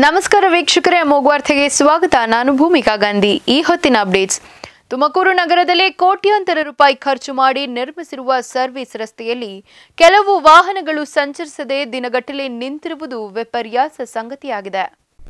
ನಮಸ್ಕಾರ ವೀಕ್ಷಕರೇ ಮೂಗ್ವಾರ್ತೆಗೆ ಸ್ವಾಗತ ನಾನು ಭೂಮಿಕಾ ಗಾಂಧಿ ಈ ಹೊತ್ತಿನ ಅಪ್ಡೇಟ್ಸ್ ತುಮಕೂರು ನಗರದಲ್ಲಿ ಕೋಟ್ಯಾಂತರ ರೂಪಾಯಿ ಖರ್ಚು ಮಾಡಿ ನಿರ್ಮಿಸಿರುವ ಸರ್ವಿಸ್ ರಸ್ತೆಯಲ್ಲಿ ಕೆಲವು ವಾಹನಗಳು ಸಂಚರಿಸದೆ ದಿನಗಟ್ಟಲೆ ನಿಂತಿರುವುದು ವಿಪರ್ಯಾಸ ಸಂಗತಿಯಾಗಿದೆ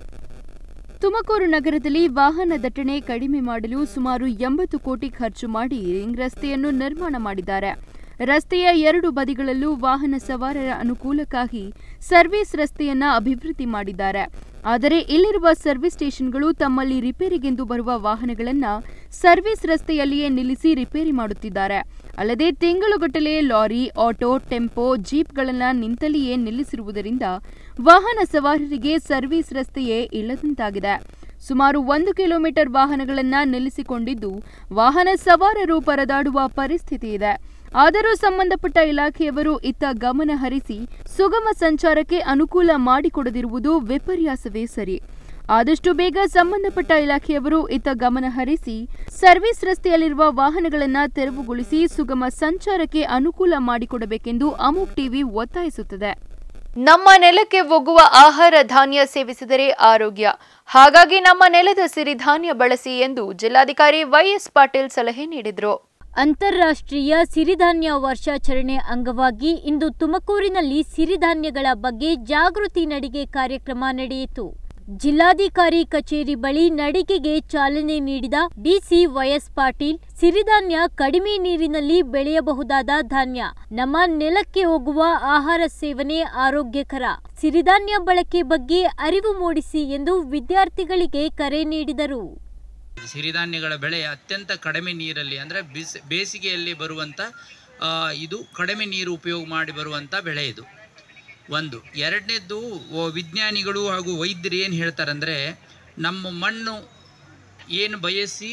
ತುಮಕೂರು ನಗರದಲ್ಲಿ ವಾಹನ ದಟ್ಟಣೆ ಕಡಿಮೆ ಮಾಡಲು ಸುಮಾರು ಎಂಬತ್ತು ಕೋಟಿ ಖರ್ಚು ಮಾಡಿ ರಿಂಗ್ ರಸ್ತೆಯನ್ನು ನಿರ್ಮಾಣ ಮಾಡಿದ್ದಾರೆ ರಸ್ತೆಯ ಎರಡು ಬದಿಗಳಲ್ಲೂ ವಾಹನ ಸವಾರರ ಅನುಕೂಲಕ್ಕಾಗಿ ಸರ್ವಿಸ್ ರಸ್ತೆಯನ್ನ ಅಭಿವೃದ್ಧಿ ಮಾಡಿದ್ದಾರೆ ಆದರೆ ಇಲ್ಲಿರುವ ಸರ್ವಿಸ್ ಸ್ಟೇಷನ್ಗಳು ತಮ್ಮಲ್ಲಿ ರಿಪೇರಿಗೆಂದು ಬರುವ ವಾಹನಗಳನ್ನ ಸರ್ವಿಸ್ ರಸ್ತೆಯಲ್ಲಿಯೇ ನಿಲ್ಲಿಸಿ ರಿಪೇರಿ ಮಾಡುತ್ತಿದ್ದಾರೆ ಅಲ್ಲದೆ ತಿಂಗಳುಗಟ್ಟಲೆ ಲಾರಿ ಆಟೋ ಟೆಂಪೋ ಜೀಪ್ಗಳನ್ನ ನಿಂತಲ್ಲಿಯೇ ನಿಲ್ಲಿಸಿರುವುದರಿಂದ ವಾಹನ ಸವಾರರಿಗೆ ಸರ್ವಿಸ್ ರಸ್ತೆಯೇ ಇಲ್ಲದಂತಾಗಿದೆ ಸುಮಾರು ಒಂದು ಕಿಲೋಮೀಟರ್ ವಾಹನಗಳನ್ನ ನಿಲ್ಲಿಸಿಕೊಂಡಿದ್ದು ವಾಹನ ಸವಾರರು ಪರದಾಡುವ ಪರಿಸ್ಥಿತಿ ಇದೆ ಆದರೂ ಸಂಬಂಧಪಟ್ಟ ಇಲಾಖೆಯವರು ಇತ್ತ ಗಮನ ಹರಿಸಿ ಸುಗಮ ಸಂಚಾರಕ್ಕೆ ಅನುಕೂಲ ಮಾಡಿಕೊಡದಿರುವುದು ವಿಪರ್ಯಾಸವೇ ಸರಿ ಆದಷ್ಟು ಬೇಗ ಸಂಬಂಧಪಟ್ಟ ಇಲಾಖೆಯವರು ಇತ್ತ ಗಮನ ಹರಿಸಿ ಸರ್ವಿಸ್ ರಸ್ತೆಯಲ್ಲಿರುವ ವಾಹನಗಳನ್ನ ತೆರವುಗೊಳಿಸಿ ಸುಗಮ ಸಂಚಾರಕ್ಕೆ ಅನುಕೂಲ ಮಾಡಿಕೊಡಬೇಕೆಂದು ಅಮುಕ್ ಟಿವಿ ಒತ್ತಾಯಿಸುತ್ತದೆ ನಮ್ಮ ನೆಲಕ್ಕೆ ಒಗ್ಗುವ ಆಹಾರ ಧಾನ್ಯ ಸೇವಿಸಿದರೆ ಆರೋಗ್ಯ ಹಾಗಾಗಿ ನಮ್ಮ ನೆಲದ ಸಿರಿಧಾನ್ಯ ಬಳಸಿ ಎಂದು ಜಿಲ್ಲಾಧಿಕಾರಿ ವೈಎಸ್ ಪಾಟೀಲ್ ಸಲಹೆ ನೀಡಿದರು ಅಂತಾರಾಷ್ಟ್ರೀಯ ಸಿರಿಧಾನ್ಯ ವರ್ಷಾಚರಣೆ ಅಂಗವಾಗಿ ಇಂದು ತುಮಕೂರಿನಲ್ಲಿ ಸಿರಿಧಾನ್ಯಗಳ ಬಗ್ಗೆ ಜಾಗೃತಿ ನಡಿಗೆ ಕಾರ್ಯಕ್ರಮ ನಡೆಯಿತು ಜಿಲ್ಲಾಧಿಕಾರಿ ಕಚೇರಿ ಬಳಿ ನಡಿಗೆಗೆ ಚಾಲನೆ ನೀಡಿದ ಡಿಸಿ ವೈಎಸ್ ಪಾಟೀಲ್ ಸಿರಿಧಾನ್ಯ ಕಡಿಮೆ ನೀರಿನಲ್ಲಿ ಬೆಳೆಯಬಹುದಾದ ಧಾನ್ಯ ನಮ್ಮ ನೆಲಕ್ಕೆ ಹೋಗುವ ಆಹಾರ ಸೇವನೆ ಆರೋಗ್ಯಕರ ಸಿರಿಧಾನ್ಯ ಬಳಕೆ ಬಗ್ಗೆ ಅರಿವು ಮೂಡಿಸಿ ಎಂದು ವಿದ್ಯಾರ್ಥಿಗಳಿಗೆ ಕರೆ ನೀಡಿದರು ಸಿರಿಧಾನ್ಯಗಳ ಬೆಳೆ ಅತ್ಯಂತ ಕಡಿಮೆ ನೀರಲ್ಲಿ ಅಂದರೆ ಬಿಸಿ ಬೇಸಿಗೆಯಲ್ಲಿ ಬರುವಂಥ ಆ, ಇದು ಕಡಿಮೆ ನೀರು ಉಪಯೋಗ ಮಾಡಿ ಬರುವಂಥ ಬೆಳೆ ಇದು ಒಂದು ಎರಡನೇದ್ದು ಓ- ವಿಜ್ಞಾನಿಗಳು ಹಾಗೂ ವೈದ್ಯರು ಏನು ಹೇಳ್ತಾರಂದರೆ ನಮ್ಮ ಮಣ್ಣು ಏನು ಬಯಸಿ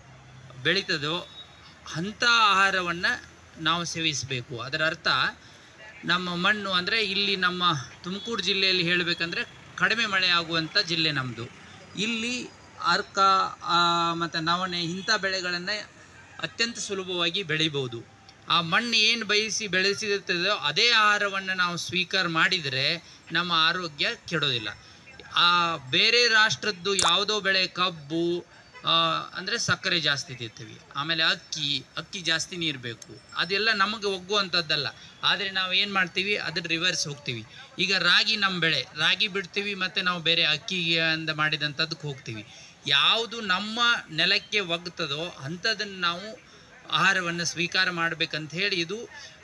ಬೆಳೀತದೋ ಅಂಥ ಆಹಾರವನ್ನು ನಾವು ಸೇವಿಸಬೇಕು ಅದರ ಅರ್ಥ ನಮ್ಮ ಮಣ್ಣು ಅಂದರೆ ಇಲ್ಲಿ ನಮ್ಮ ತುಮಕೂರು ಜಿಲ್ಲೆಯಲ್ಲಿ ಹೇಳಬೇಕಂದ್ರೆ ಕಡಿಮೆ ಮಳೆ ಆಗುವಂಥ ಜಿಲ್ಲೆ ನಮ್ಮದು ಇಲ್ಲಿ ಅರ್ಕ ಮತ್ತು ನವಣೆ ಇಂಥ ಬೆಳೆಗಳನ್ನು ಅತ್ಯಂತ ಸುಲಭವಾಗಿ ಬೆಳಿಬೋದು ಆ ಮಣ್ಣು ಏನು ಬಯಸಿ ಬೆಳೆಸಿರ್ತದೋ ಅದೇ ಆಹಾರವನ್ನು ನಾವು ಸ್ವೀಕಾರ ಮಾಡಿದರೆ ನಮ್ಮ ಆರೋಗ್ಯ ಕೆಡೋದಿಲ್ಲ ಆ ಬೇರೆ ರಾಷ್ಟ್ರದ್ದು ಯಾವುದೋ ಬೆಳೆ ಕಬ್ಬು ಅಂದರೆ ಸಕ್ಕರೆ ಜಾಸ್ತಿ ತಿಂತೀವಿ ಆಮೇಲೆ ಅಕ್ಕಿ ಅಕ್ಕಿ ಜಾಸ್ತಿ ನೀರು ಬೇಕು ಅದೆಲ್ಲ ನಮಗೆ ಒಗ್ಗುವಂಥದ್ದಲ್ಲ ಆದರೆ ನಾವು ಏನು ಮಾಡ್ತೀವಿ ಅದ್ರ ರಿವರ್ಸ್ ಹೋಗ್ತೀವಿ ಈಗ ರಾಗಿ ನಮ್ಮ ಬೆಳೆ ರಾಗಿ ಬಿಡ್ತೀವಿ ಮತ್ತು ನಾವು ಬೇರೆ ಅಕ್ಕಿಗೆ ಅಂದ ಮಾಡಿದಂಥದ್ದಕ್ಕೆ ಹೋಗ್ತೀವಿ ಯಾವುದು ನಮ್ಮ ನೆಲಕ್ಕೆ ಒಗ್ತದೋ ಅಂಥದನ್ನು ನಾವು ಆಹಾರವನ್ನು ಸ್ವೀಕಾರ ಮಾಡಬೇಕಂತ ಹೇಳಿ ಇದು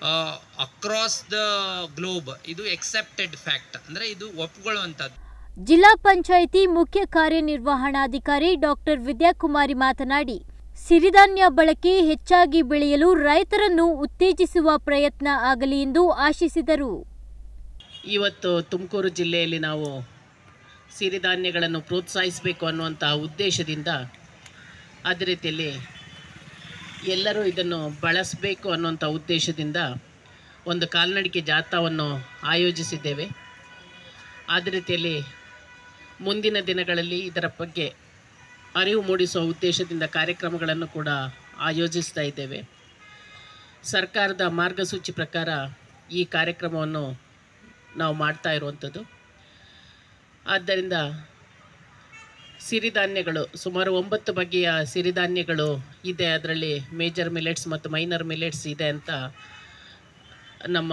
ಅಕ್ರಾಸ್ ದ ಗ್ಲೋಬ್ ಇದು ಎಕ್ಸೆಪ್ಟೆಡ್ ಫ್ಯಾಕ್ಟ್ ಅಂದರೆ ಇದು ಒಪ್ಕೊಳ್ಳುವಂಥದ್ದು ಜಿಲ್ಲಾ ಪಂಚಾಯಿತಿ ಮುಖ್ಯ ಕಾರ್ಯನಿರ್ವಹಣಾಧಿಕಾರಿ ಡಾಕ್ಟರ್ ವಿದ್ಯಾಕುಮಾರಿ ಮಾತನಾಡಿ ಸಿರಿಧಾನ್ಯ ಬಳಕೆ ಹೆಚ್ಚಾಗಿ ಬೆಳೆಯಲು ರೈತರನ್ನು ಉತ್ತೇಜಿಸುವ ಪ್ರಯತ್ನ ಆಗಲಿ ಎಂದು ಆಶಿಸಿದರು ಇವತ್ತು ತುಮಕೂರು ಜಿಲ್ಲೆಯಲ್ಲಿ ನಾವು ಸಿರಿಧಾನ್ಯಗಳನ್ನು ಪ್ರೋತ್ಸಾಹಿಸಬೇಕು ಅನ್ನುವಂಥ ಉದ್ದೇಶದಿಂದ ಅದೇ ರೀತಿಯಲ್ಲಿ ಎಲ್ಲರೂ ಇದನ್ನು ಬಳಸಬೇಕು ಅನ್ನುವಂಥ ಉದ್ದೇಶದಿಂದ ಒಂದು ಕಾಲ್ನಡಿಗೆ ಜಾಥಾವನ್ನು ಆಯೋಜಿಸಿದ್ದೇವೆ ಅದೇ ರೀತಿಯಲ್ಲಿ ಮುಂದಿನ ದಿನಗಳಲ್ಲಿ ಇದರ ಬಗ್ಗೆ ಅರಿವು ಮೂಡಿಸುವ ಉದ್ದೇಶದಿಂದ ಕಾರ್ಯಕ್ರಮಗಳನ್ನು ಕೂಡ ಆಯೋಜಿಸ್ತಾ ಇದ್ದೇವೆ ಸರ್ಕಾರದ ಮಾರ್ಗಸೂಚಿ ಪ್ರಕಾರ ಈ ಕಾರ್ಯಕ್ರಮವನ್ನು ನಾವು ಮಾಡ್ತಾ ಇರುವಂಥದ್ದು ಆದ್ದರಿಂದ ಸಿರಿಧಾನ್ಯಗಳು ಸುಮಾರು ಒಂಬತ್ತು ಬಗೆಯ ಸಿರಿಧಾನ್ಯಗಳು ಇದೆ ಅದರಲ್ಲಿ ಮೇಜರ್ ಮಿಲೆಟ್ಸ್ ಮತ್ತು ಮೈನರ್ ಮಿಲೆಟ್ಸ್ ಇದೆ ಅಂತ ನಮ್ಮ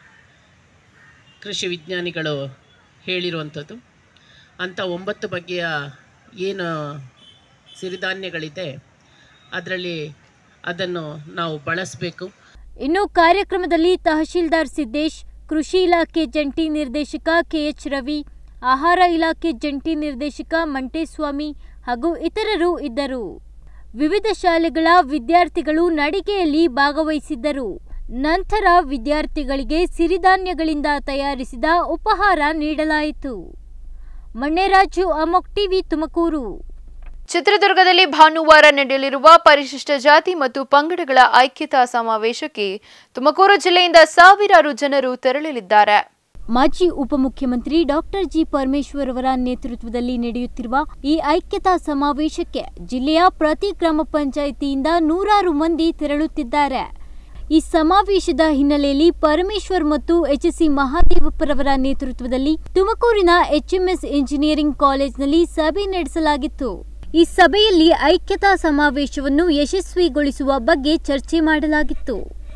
ಕೃಷಿ ವಿಜ್ಞಾನಿಗಳು ಹೇಳಿರುವಂಥದ್ದು ಅಂಥ ಒಂಬತ್ತು ಬಗೆಯ ಏನು ಸಿರಿಧಾನ್ಯಗಳಿದೆ ಅದರಲ್ಲಿ ಅದನ್ನು ನಾವು ಬಳಸಬೇಕು ಇನ್ನು ಕಾರ್ಯಕ್ರಮದಲ್ಲಿ ತಹಶೀಲ್ದಾರ್ ಸಿದ್ದೇಶ್ ಕೃಷಿ ಇಲಾಖೆ ಜಂಟಿ ನಿರ್ದೇಶಕ ಕೆಎಚ್ ರವಿ ಆಹಾರ ಇಲಾಖೆ ಜಂಟಿ ನಿರ್ದೇಶಕ ಮಂಟೇಸ್ವಾಮಿ ಹಾಗೂ ಇತರರು ಇದ್ದರು ವಿವಿಧ ಶಾಲೆಗಳ ವಿದ್ಯಾರ್ಥಿಗಳು ನಡಿಗೆಯಲ್ಲಿ ಭಾಗವಹಿಸಿದ್ದರು ನಂತರ ವಿದ್ಯಾರ್ಥಿಗಳಿಗೆ ಸಿರಿಧಾನ್ಯಗಳಿಂದ ತಯಾರಿಸಿದ ಉಪಹಾರ ನೀಡಲಾಯಿತು ಮಣ್ಣೆರಾಜು ಅಮೋಕ್ ಟಿವಿ ತುಮಕೂರು ಚಿತ್ರದುರ್ಗದಲ್ಲಿ ಭಾನುವಾರ ನಡೆಯಲಿರುವ ಪರಿಶಿಷ್ಟ ಜಾತಿ ಮತ್ತು ಪಂಗಡಗಳ ಐಕ್ಯತಾ ಸಮಾವೇಶಕ್ಕೆ ತುಮಕೂರು ಜಿಲ್ಲೆಯಿಂದ ಸಾವಿರಾರು ಜನರು ತೆರಳಲಿದ್ದಾರೆ ಮಾಜಿ ಉಪಮುಖ್ಯಮಂತ್ರಿ ಡಾಕ್ಟರ್ ಜಿ ಪರಮೇಶ್ವರ್ ಅವರ ನೇತೃತ್ವದಲ್ಲಿ ನಡೆಯುತ್ತಿರುವ ಈ ಐಕ್ಯತಾ ಸಮಾವೇಶಕ್ಕೆ ಜಿಲ್ಲೆಯ ಪ್ರತಿ ಗ್ರಾಮ ಪಂಚಾಯಿತಿಯಿಂದ ನೂರಾರು ಮಂದಿ ತೆರಳುತ್ತಿದ್ದಾರೆ ಈ ಸಮಾವೇಶದ ಹಿನ್ನೆಲೆಯಲ್ಲಿ ಪರಮೇಶ್ವರ್ ಮತ್ತು ಎಚ್ಎಸ್ಸಿ ಮಹಾದೇವಪ್ಪರವರ ನೇತೃತ್ವದಲ್ಲಿ ತುಮಕೂರಿನ ಎಚ್ಎಂಎಸ್ ಇಂಜಿನಿಯರಿಂಗ್ ಕಾಲೇಜಿನಲ್ಲಿ ಸಭೆ ನಡೆಸಲಾಗಿತ್ತು ಈ ಸಭೆಯಲ್ಲಿ ಐಕ್ಯತಾ ಸಮಾವೇಶವನ್ನು ಯಶಸ್ವಿಗೊಳಿಸುವ ಬಗ್ಗೆ ಚರ್ಚೆ ಮಾಡಲಾಗಿತ್ತು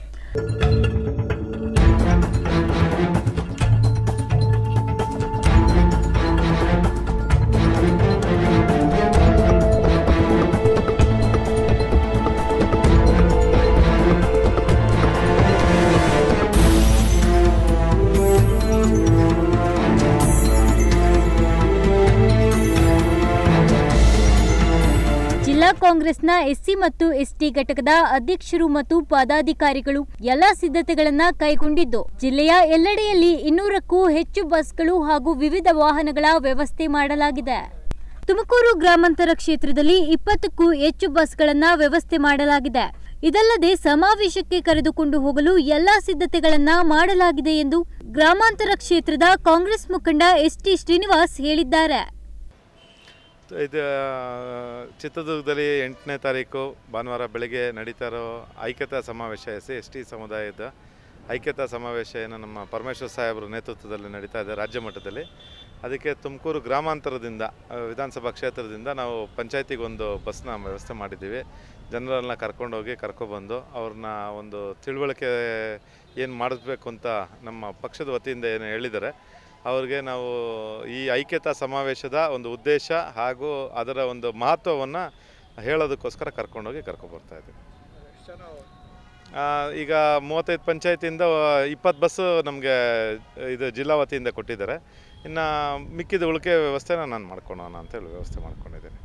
ಜಿಲ್ಲಾ ಕಾಂಗ್ರೆಸ್ನ ಎಸ್ಸಿ ಮತ್ತು ಎಸ್ಟಿ ಘಟಕದ ಅಧ್ಯಕ್ಷರು ಮತ್ತು ಪದಾಧಿಕಾರಿಗಳು ಎಲ್ಲ ಸಿದ್ಧತೆಗಳನ್ನ ಕೈಗೊಂಡಿದ್ದು ಜಿಲ್ಲೆಯ ಎಲ್ಲೆಡೆಯಲ್ಲಿ ಇನ್ನೂರಕ್ಕೂ ಹೆಚ್ಚು ಬಸ್ಗಳು ಹಾಗೂ ವಿವಿಧ ವಾಹನಗಳ ವ್ಯವಸ್ಥೆ ಮಾಡಲಾಗಿದೆ ತುಮಕೂರು ಗ್ರಾಮಾಂತರ ಕ್ಷೇತ್ರದಲ್ಲಿ ಇಪ್ಪತ್ತಕ್ಕೂ ಹೆಚ್ಚು ಬಸ್ಗಳನ್ನ ವ್ಯವಸ್ಥೆ ಮಾಡಲಾಗಿದೆ ಇದಲ್ಲದೆ ಸಮಾವೇಶಕ್ಕೆ ಕರೆದುಕೊಂಡು ಹೋಗಲು ಎಲ್ಲಾ ಸಿದ್ಧತೆಗಳನ್ನ ಮಾಡಲಾಗಿದೆ ಎಂದು ಗ್ರಾಮಾಂತರ ಕ್ಷೇತ್ರದ ಕಾಂಗ್ರೆಸ್ ಮುಖಂಡ ಎಸ್ಟಿ ಶ್ರೀನಿವಾಸ್ ಹೇಳಿದ್ದಾರೆ ಇದು ಚಿತ್ರದುರ್ಗದಲ್ಲಿ ಎಂಟನೇ ತಾರೀಕು ಭಾನುವಾರ ಬೆಳಗ್ಗೆ ನಡೀತಾ ಇರೋ ಐಕ್ಯತಾ ಸಮಾವೇಶ ಎಸ್ ಸಿ ಎಸ್ ಟಿ ಸಮುದಾಯದ ಐಕ್ಯತಾ ಸಮಾವೇಶ ಏನು ನಮ್ಮ ಪರಮೇಶ್ವರ್ ಸಾಹೇಬರ ನೇತೃತ್ವದಲ್ಲಿ ನಡೀತಾ ಇದೆ ರಾಜ್ಯ ಮಟ್ಟದಲ್ಲಿ ಅದಕ್ಕೆ ತುಮಕೂರು ಗ್ರಾಮಾಂತರದಿಂದ ಆ, ವಿಧಾನಸಭಾ ಕ್ಷೇತ್ರದಿಂದ ನಾವು ಪಂಚಾಯತಿಗೆ ಒಂದು ಬಸ್ನ ವ್ಯವಸ್ಥೆ ಮಾಡಿದ್ದೀವಿ ಜನರನ್ನ ಕರ್ಕೊಂಡೋಗಿ ಕರ್ಕೊಬಂದು ಅವ್ರನ್ನ ಒಂದು ತಿಳುವಳಿಕೆ ಏನು ಮಾಡಿಸ್ಬೇಕು ಅಂತ ನಮ್ಮ ಪಕ್ಷದ ವತಿಯಿಂದ ಏನು ಹೇಳಿದ್ದಾರೆ ಅವ್ರಿಗೆ ನಾವು ಈ ಐಕ್ಯತಾ ಸಮಾವೇಶದ ಒಂದು ಉದ್ದೇಶ ಹಾಗೂ ಅದರ ಒಂದು ಮಹತ್ವವನ್ನು ಹೇಳೋದಕ್ಕೋಸ್ಕರ ಕರ್ಕೊಂಡೋಗಿ ಕರ್ಕೊಬರ್ತಾ ಇದ್ದೀವಿ ಆ, ಈಗ ಮೂವತ್ತೈದು ಪಂಚಾಯತಿಯಿಂದ ಇಪ್ಪತ್ತು ಬಸ್ಸು ನಮಗೆ ಇದು ಜಿಲ್ಲಾ ವತಿಯಿಂದ ಕೊಟ್ಟಿದ್ದಾರೆ ಇನ್ನು ಮಿಕ್ಕಿದ ಉಳಿಕೆ ವ್ಯವಸ್ಥೆನ ನಾನು ಮಾಡ್ಕೊಳೋಣ ಅಂತೇಳಿ ವ್ಯವಸ್ಥೆ ಮಾಡ್ಕೊಂಡಿದ್ದೀನಿ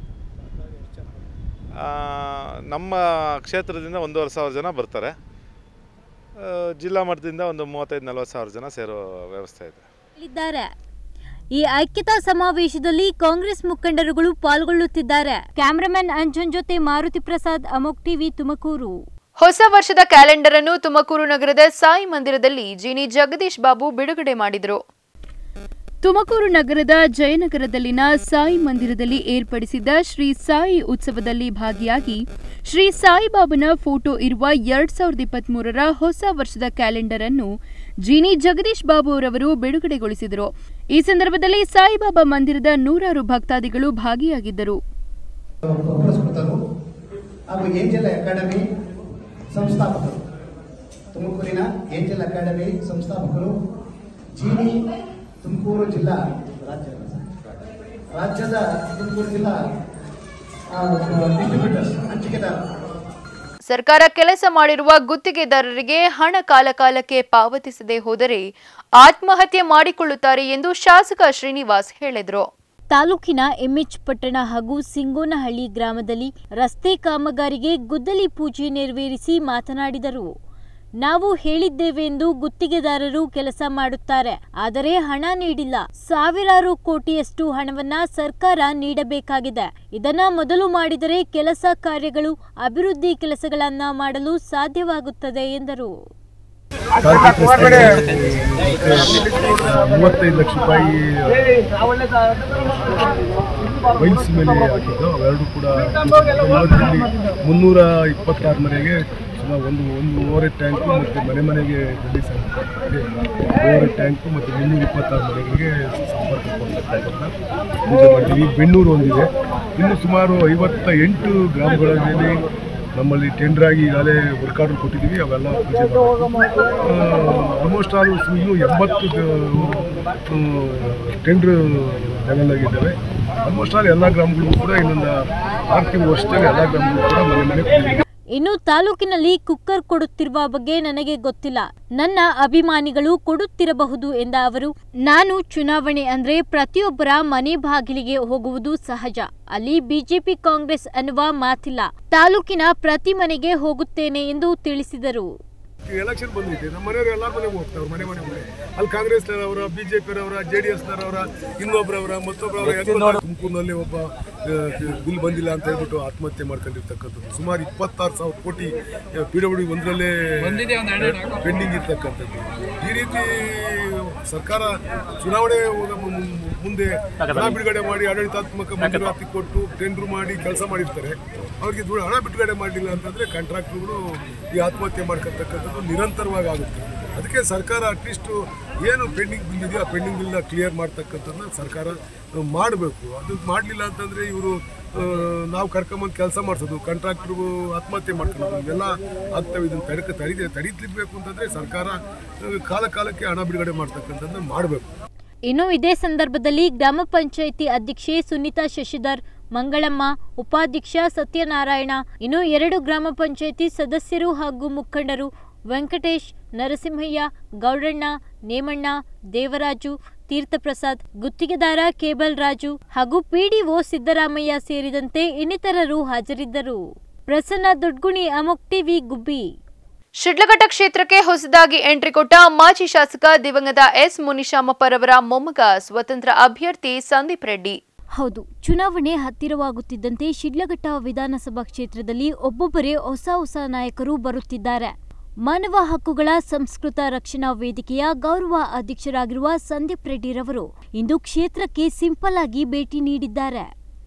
ಆ, ನಮ್ಮ ಕ್ಷೇತ್ರದಿಂದ ಒಂದೂವರೆ ಸಾವಿರ ಜನ ಬರ್ತಾರೆ ಆ, ಜಿಲ್ಲಾ ಮಟ್ಟದಿಂದ ಒಂದು ಮೂವತ್ತೈದು ನಲ್ವತ್ತು ಸಾವಿರ ಜನ ಸೇರೋ ವ್ಯವಸ್ಥೆ ಇದೆ ಹೇಳಿದ್ದಾರೆ ಈ ಐಕ್ಯತಾ ಸಮಾವೇಶದಲ್ಲಿ ಕಾಂಗ್ರೆಸ್ ಮುಖಂಡರುಗಳು ಪಾಲ್ಗೊಳ್ಳುತ್ತಿದ್ದಾರೆ ಕ್ಯಾಮರಾಮನ್ ಅಂಜನ್ ಜೊತೆ ಮಾರುತಿ ಪ್ರಸಾದ್ ಅಮೋಕ್ ಟಿವಿ ತುಮಕೂರು ಹೊಸ ವರ್ಷದ ಕ್ಯಾಲೆಂಡರ್ ಅನ್ನು ತುಮಕೂರು ನಗರದ ಸಾಯಿ ಮಂದಿರದಲ್ಲಿ ಜಿನಿ ಜಗದೀಶ್ ಬಾಬು ಬಿಡುಗಡೆ ಮಾಡಿದರು ತುಮಕೂರು ನಗರದ ಜಯನಗರದಲ್ಲಿನ ಸಾಯಿ ಮಂದಿರದಲ್ಲಿ ಏರ್ಪಡಿಸಿದ್ದ ಶ್ರೀ ಸಾಯಿ ಉತ್ಸವದಲ್ಲಿ ಭಾಗಿಯಾಗಿ ಶ್ರೀ ಸಾಯಿಬಾಬನ ಫೋಟೋ ಇರುವ ಎರಡ್ ಸಾವಿರದ ಇಪ್ಪತ್ಮೂರರ ಹೊಸ ವರ್ಷದ ಕ್ಯಾಲೆಂಡರ್ ಅನ್ನು ಜಿನಿ ಜಗದೀಶ್ ಬಾಬು ಅವರವರು ಬಿಡುಗಡೆಗೊಳಿಸಿದರು ಈ ಸಂದರ್ಭದಲ್ಲಿ ಸಾಯಿಬಾಬಾ ಮಂದಿರದ ನೂರಾರು ಭಕ್ತಾದಿಗಳು ಭಾಗಿಯಾಗಿದ್ದರು ಪುರಸ್ಕೃತರು ಹಾಗೂ ಏಂಜಲ್ ಅಕಾಡೆಮಿ ಸಂಸ್ಥಾಪಕರು ತುಮಕೂರಿನ ಏಂಜಲ್ ಅಕಾಡೆಮಿ ಸಂಸ್ಥಾಪಕರು ಜೀನಿ ತುಮಕೂರು ಜಿಲ್ಲಾ ರಾಜ್ಯ ರಾಜ್ಯದ ತುಮಕೂರು ಜಿಲ್ಲಾ ಡಿಸ್ಟ್ರಿಬ್ಯೂಟರ್ಸ್ ಹಂಚಿಕೆದಾರರು ಸರ್ಕಾರ ಕೆಲಸ ಮಾಡಿರುವ ಗುತ್ತಿಗೆದಾರರಿಗೆ ಹಣ ಕಾಲಕಾಲಕ್ಕೆ ಪಾವತಿಸದೆ ಹೋದರೆ ಆತ್ಮಹತ್ಯೆ ಮಾಡಿಕೊಳ್ಳುತ್ತಾರೆ ಎಂದು ಶಾಸಕ ಶ್ರೀನಿವಾಸ್ ಹೇಳಿದರು ತಾಲೂಕಿನ ಎಂಎಚ್ ಪಟ್ಟಣ ಹಾಗೂ ಸಿಂಗೋನಹಳ್ಳಿ ಗ್ರಾಮದಲ್ಲಿ ರಸ್ತೆ ಕಾಮಗಾರಿಗೆ ಗುದ್ದಲಿ ಪೂಜೆ ನೆರವೇರಿಸಿ ಮಾತನಾಡಿದರು ನಾವು ಹೇಳಿದ್ದೇವೆ ಎಂದು ಗುತ್ತಿಗೆದಾರರು ಕೆಲಸ ಮಾಡುತ್ತಾರೆ ಆದರೆ ಹಣ ನೀಡಿಲ್ಲ ಸಾವಿರಾರು ಕೋಟಿಯಷ್ಟು ಹಣವನ್ನ ಸರ್ಕಾರ ನೀಡಬೇಕಾಗಿದೆ ಇದನ್ನ ಮೊದಲು ಮಾಡಿದರೆ ಕೆಲಸ ಕಾರ್ಯಗಳು ಅಭಿವೃದ್ಧಿ ಕೆಲಸಗಳನ್ನ ಮಾಡಲು ಸಾಧ್ಯವಾಗುತ್ತದೆ ಎಂದರು ಕಾರ್ಪೊರೇಟ್ ರಸ್ತೆಗೆ ಮೂವತ್ತೈದು ಲಕ್ಷ ರೂಪಾಯಿ ವೈಲ್ಸ್ ಮೇಲೆ ಹಾಕಿದ್ದು ಅವೆರಡು ಕೂಡ ಇವತ್ತಲ್ಲಿ ಮುನ್ನೂರ ಇಪ್ಪತ್ತಾರು ಮನೆಗೆ ಸುಮಾರು ಒಂದು ಒಂದು ಓವರ್ ಟ್ಯಾಂಕು ಮತ್ತು ಮನೆ ಮನೆಗೆ ರಿಲೀಸ್ ಆಗಿದೆ ಓವರ್ ಟ್ಯಾಂಕು ಮತ್ತು ಮುನ್ನೂರ ಇಪ್ಪತ್ತಾರು ಮನೆಗಳಿಗೆ ಸಂಪರ್ಕ ಕೊಡ್ತಕ್ಕಂಥದ್ದನ್ನ ಪೂಜೆ ಮಾಡ್ತೀವಿ ಬೆಣ್ಣೂರು ಒಂದಿದೆ ಇನ್ನು ಸುಮಾರು ಐವತ್ತ ಎಂಟು ಗ್ರಾಮಗಳಲ್ಲಿ ನಮ್ಮಲ್ಲಿ ಟೆಂಡರ್ ಆಗಿ ಈಗಾಗಲೇ ವರ್ಕ್ ಆರ್ಡರ್ ಕೊಟ್ಟಿದ್ದೀವಿ ಅವೆಲ್ಲ ಪೂಜೆ ಆಲ್ಮೋಸ್ಟ್ ಆಲ್ ಇನ್ನೂ ಎಂಬತ್ತು ಟೆಂಡ್ರ್ ಲೆವೆಲ್ ಆಗಿದ್ದಾವೆ ಆಲ್ಮೋಸ್ಟ್ ಆಲ್ ಎಲ್ಲ ಗ್ರಾಮಗಳಿಗೂ ಕೂಡ ಇನ್ನೊಂದು ಆರು ತಿಂಗಳು ವರ್ಷದಲ್ಲಿ ಎಲ್ಲ ಗ್ರಾಮಗಳು ಕೂಡ ಮನೆ ಮನೆ ಕುಡಿದಿದೆ ಇನ್ನು ತಾಲೂಕಿನಲ್ಲಿ ಕುಕ್ಕರ್ ಕೊಡುತ್ತಿರುವ ಬಗ್ಗೆ ನನಗೆ ಗೊತ್ತಿಲ್ಲ ನನ್ನ ಅಭಿಮಾನಿಗಳು ಕೊಡುತ್ತಿರಬಹುದು ಎಂದ ಅವರು ನಾನು ಚುನಾವಣೆ ಅಂದ್ರೆ ಪ್ರತಿಯೊಬ್ಬರ ಮನೆ ಬಾಗಿಲಿಗೆ ಹೋಗುವುದು ಸಹಜ ಅಲ್ಲಿ ಬಿಜೆಪಿ ಕಾಂಗ್ರೆಸ್ ಅನ್ನುವ ಮಾತಿಲ್ಲ ತಾಲೂಕಿನ ಪ್ರತಿ ಮನೆಗೆ ಹೋಗುತ್ತೇನೆ ಎಂದು ತಿಳಿಸಿದರು ಎಲೆಕ್ಷನ್ ಬಂದೈತೆ ನಮ್ಮ ಮನೆಯವರು ಎಲ್ಲ ಮನೆಗೆ ಹೋಗ್ತಾರೆ ಮನೆ ಮನೆ ಮನೆ ಅಲ್ಲಿ ಕಾಂಗ್ರೆಸ್ನವರ ಬಿ ಜೆ ಪಿರವರ ಜೆ ಡಿ ಎಸ್ನವರ ಇನ್ನೊಬ್ಬರವರ ಮತ್ತೊಬ್ಬರವರ ತುಮಕೂರಿನಲ್ಲಿ ಒಬ್ಬ ಬಿಲ್ ಬಂದಿಲ್ಲ ಅಂತ ಹೇಳ್ಬಿಟ್ಟು ಆತ್ಮಹತ್ಯೆ ಮಾಡ್ಕೊಂಡಿರ್ತಕ್ಕಂಥದ್ದು ಸುಮಾರು ಇಪ್ಪತ್ತಾರು ಸಾವಿರ ಕೋಟಿ ಪಿ ಡಬ್ಲ್ಯೂ ಒಂದರಲ್ಲೇ ಪೆಂಡಿಂಗ್ ಇರ್ತಕ್ಕಂಥದ್ದು ಈ ರೀತಿ ಸರ್ಕಾರ ಚುನಾವಣೆ ಹೋದ ಮು- ಮುಂದೆ ಹಣ ಬಿಡುಗಡೆ ಮಾಡಿ ಆಡಳಿತಾತ್ಮಕ ಮಂಜೂರಾತಿ ಕೊಟ್ಟು ಟೆಂಡರ್ ಮಾಡಿ ಕೆಲಸ ಮಾಡಿರ್ತಾರೆ ಅವ್ರಿಗೆ ದುಡ್ಡು ಹಣ ಬಿಡುಗಡೆ ಮಾಡಲಿಲ್ಲ ಅಂತಂದರೆ ಕಾಂಟ್ರಾಕ್ಟ್ರುಗಳು ಈ ಆತ್ಮಹತ್ಯೆ ಮಾಡ್ಕೊಳ್ತಕ್ಕಂಥದ್ದು ನಿರಂತರವಾಗಿ ಆಗುತ್ತೆ ಅದಕ್ಕೆ ಸರ್ಕಾರ ಅಟ್ಲೀಸ್ಟು ಏನು ಪೆಂಡಿಂಗ್ ಬಿಲ್ ಇದೆಯೋ ಆ ಪೆಂಡಿಂಗ್ ಬಿಲ್ನ ಕ್ಲಿಯರ್ ಮಾಡ್ತಕ್ಕಂಥದ್ದನ್ನ ಸರ್ಕಾರ ಮಾಡಬೇಕು ಅದು ಮಾಡಲಿಲ್ಲ ಅಂತಂದರೆ ಇವರು ನಾವು ಕರ್ಕೊಂಬಂದು ಕೆಲಸ ಮಾಡಿಸೋದು ಕಾಂಟ್ರಾಕ್ಟ್ರಿಗೂ ಆತ್ಮಹತ್ಯೆ ಮಾಡ್ಕೊಳ್ಳೋದು ಇವೆಲ್ಲ ಆಗ್ತವೆ ಇದನ್ನು ತಡೆಕ ತಡಿ ತಡೀಲಿಬೇಕು ಅಂತಂದರೆ ಸರ್ಕಾರ ಆ, ಕಾಲ ಕಾಲಕ್ಕೆ ಹಣ ಬಿಡುಗಡೆ ಮಾಡ್ತಕ್ಕಂಥದ್ದನ್ನ ಮಾಡಬೇಕು ಇನ್ನು ಇದೇ ಸಂದರ್ಭದಲ್ಲಿ ಗ್ರಾಮ ಪಂಚಾಯಿತಿ ಅಧ್ಯಕ್ಷೆ ಸುನೀತಾ ಶಶಿಧರ್ ಮಂಗಳಮ್ಮ ಉಪಾಧ್ಯಕ್ಷ ಸತ್ಯನಾರಾಯಣ ಇನ್ನು ಎರಡು ಗ್ರಾಮ ಪಂಚಾಯಿತಿ ಸದಸ್ಯರು ಹಾಗೂ ಮುಖಂಡರು ವೆಂಕಟೇಶ್ ನರಸಿಂಹಯ್ಯ ಗೌಡಣ್ಣ ನೇಮಣ್ಣ ದೇವರಾಜು ತೀರ್ಥಪ್ರಸಾದ್ ಗುತ್ತಿಗೆದಾರ ಕೇಬಲ್ ರಾಜು ಹಾಗೂ ಪಿಡಿಒ ಸಿದ್ದರಾಮಯ್ಯ ಸೇರಿದಂತೆ ಇನ್ನಿತರರು ಹಾಜರಿದ್ದರು ಪ್ರಸನ್ನ ದೊಡ್ಗುಣಿ ಅಮೋಕ್ ಟಿವಿ ಗುಬ್ಬಿ ಶಿಡ್ಲಘಟ್ಟ ಕ್ಷೇತ್ರಕ್ಕೆ ಹೊಸದಾಗಿ ಎಂಟ್ರಿ ಕೊಟ್ಟ ಮಾಜಿ ಶಾಸಕ ದಿವಂಗತ ಎಸ್ ಮುನಿಶಾಮಪ್ಪರವರ ಮೊಮ್ಮಗ ಸ್ವತಂತ್ರ ಅಭ್ಯರ್ಥಿ ಸಂದೀಪ್ ರೆಡ್ಡಿ ಹೌದು ಚುನಾವಣೆ ಹತ್ತಿರವಾಗುತ್ತಿದ್ದಂತೆ ಶಿಡ್ಲಘಟ್ಟ ವಿಧಾನಸಭಾ ಕ್ಷೇತ್ರದಲ್ಲಿ ಒಬ್ಬೊಬ್ಬರೇ ಹೊಸ ಹೊಸ ನಾಯಕರು ಬರುತ್ತಿದ್ದಾರೆ ಮಾನವ ಹಕ್ಕುಗಳ ಸಂಸ್ಕೃತ ರಕ್ಷಣಾ ವೇದಿಕೆಯ ಗೌರವ ಅಧ್ಯಕ್ಷರಾಗಿರುವ ಸಂದೀಪ್ ರೆಡ್ಡಿರವರು ಇಂದು ಕ್ಷೇತ್ರಕ್ಕೆ ಸಿಂಪಲ್ ಆಗಿ ಭೇಟಿ ನೀಡಿದ್ದಾರೆ